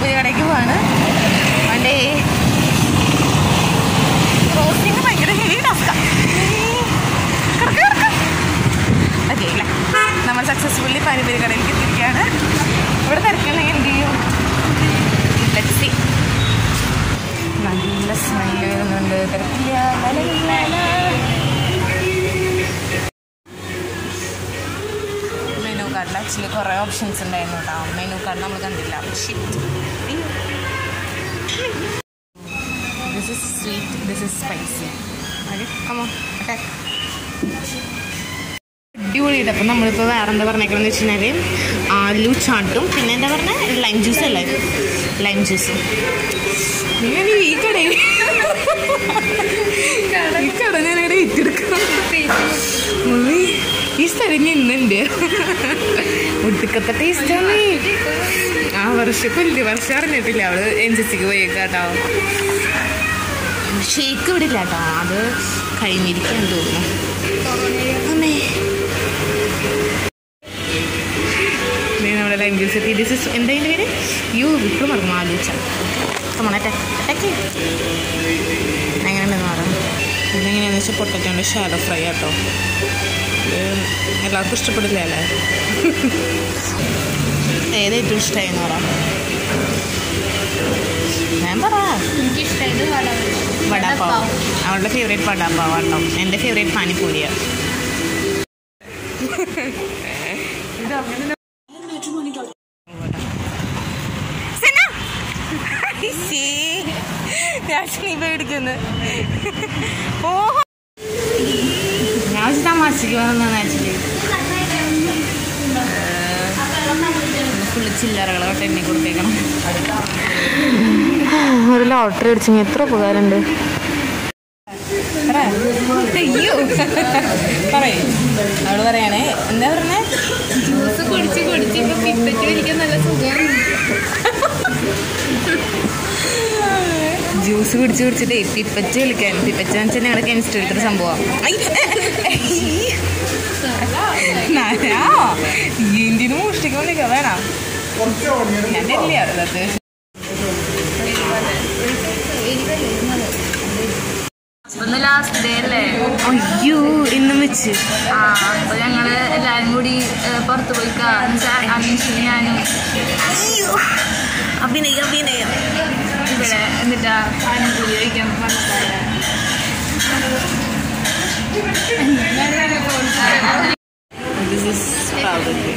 പാനിപ്പൂരി കടയ്ക്ക് പോവാണ് വണ്ടേ ക്രോസിങ് ഭയങ്കര ഹെവി ടാസ്കാണ് ഓക്കെ അല്ലേ നമ്മൾ സക്സസ്ഫുള്ളി പാനിപ്പൂരി കടയിലേക്ക് എത്തിയിരിക്കുകയാണ് ഇവിടെ തിരക്കുണ്ടെങ്കിൽ എന്ത് ചെയ്യും Let's see. നല്ല സ്മെല്ല് വരുന്നുണ്ട് തിരക്കില്ല മെനു കാർഡിൽ ആക്ച്വലി കുറേ ഓപ്ഷൻസ് ഉണ്ടായിരുന്നു കേട്ടോ മെനു കാർഡ് നമ്മൾ കണ്ടില്ല this is sweet this is spicy അടിപൊളിയിട്ട് അപ്പം നമ്മളിപ്പോൾ വേറെ എന്താ പറഞ്ഞേക്കണമെന്ന് വെച്ച് കഴിഞ്ഞാൽ ആലു ചാട്ടും പിന്നെ എന്താ പറഞ്ഞ ലൈം ജ്യൂസ് അല്ലേ ലൈം ജ്യൂസ് നീ ഈ കടയിൽ ഈ കട ഞാനിവിടെ ഏറ്റെടുക്കണം മമ്മി ഈ സ്ഥലം നിന്നുണ്ട് ഒടുക്കത്തെ ടേസ്റ്റാണ് ആ വർഷം കൊല്ലി വർഷം അറിഞ്ഞിട്ടില്ല അവള് എൻ സി സിക്ക് പോയേക്കാട്ടോ ഷേക്ക് ഇവിടെ ഇല്ല കേട്ടോ അത് കഴിഞ്ഞിരിക്കാൻ തോന്നുന്നു അമ്മേ ദേ നമ്മുടെ ലൈം ജ്യൂസ് എത്തി ദിസ് ഇസ് എന്താ ഇതിൻ്റെ പേര് യു വിട്ടു മറന്നു ആലോചിച്ച കമണട്ടെ അറ്റക്ക് എങ്ങനെയുണ്ടെന്ന് പറയാം ഇതെങ്ങനെയാണെന്ന് വെച്ചാൽ പൊട്ടറ്റോൻ്റെ ഷാലോ ഫ്രൈ ആട്ടോ ഇത് എല്ലാവർക്കും ഇഷ്ടപ്പെടില്ല അല്ലേ ഏത് ഏറ്റവും ഇഷ്ടമായി എന്ന് പറയാം ഞാൻ പറ എനിക്കിഷ്ടമായത് വടാപ്പാവ് അവളുടെ ഫേവറേറ്റ് വടാപ്പാവ് കേട്ടോ എൻ്റെ ഫേവറേറ്റ് പാനിപ്പൂരിയാണ് ഞാൻ നീ പേടിക്കുന്നു ഓ ഞാൻ തമാശക്ക് വന്നതാണ് ആക്ച്വലി ഫുള്ള് ചില്ലറകളോട്ട് എന്നെ കൊടുത്തേക്കണം ഒരു ലോട്ടറി അടിച്ചെങ്കിൽ എത്ര ഉപകാരമുണ്ട് അയ്യോ പറയേ അവള് പറയണേ എന്താ പറഞ്ഞേ ജ്യൂസ് കുടിച്ച് കുടിച്ച് ഇപ്പൊ പിപ്പറ്റ് വലിക്കാൻ നല്ല സുഖം ജ്യൂസ് കുടിച്ച് കുടിച്ചിട്ട് പിപ്പച്ച കളിക്കാൻ പിപ്പച്ച എന്ന് വെച്ചാൽ ഞങ്ങളുടെ കെമിസ്ട്രി എടുക്കുന്ന സംഭവം എന്തിനു മോഷ്ടിക്കാൻ വിളിക്കുക വേണം ഞാൻ തരില്ല അത് ഒന്ന് ലാസ്റ്റ് ഡേ അല്ലേ അയ്യോ ഇന്നും വെച്ച് ആ അപ്പൊ ഞങ്ങള് എല്ലാരും കൂടി ഏഹ്, പുറത്ത് പോയിക്കാ അനീഷും ഞാനും അഭിനയം അഭിനയം ഇവിടെ എന്നിട്ടാ പാനിപ്പൂരി കഴിക്കാൻ മനസ്സിലായ ദിസ് ഇസ് സ്ട്രോബെറി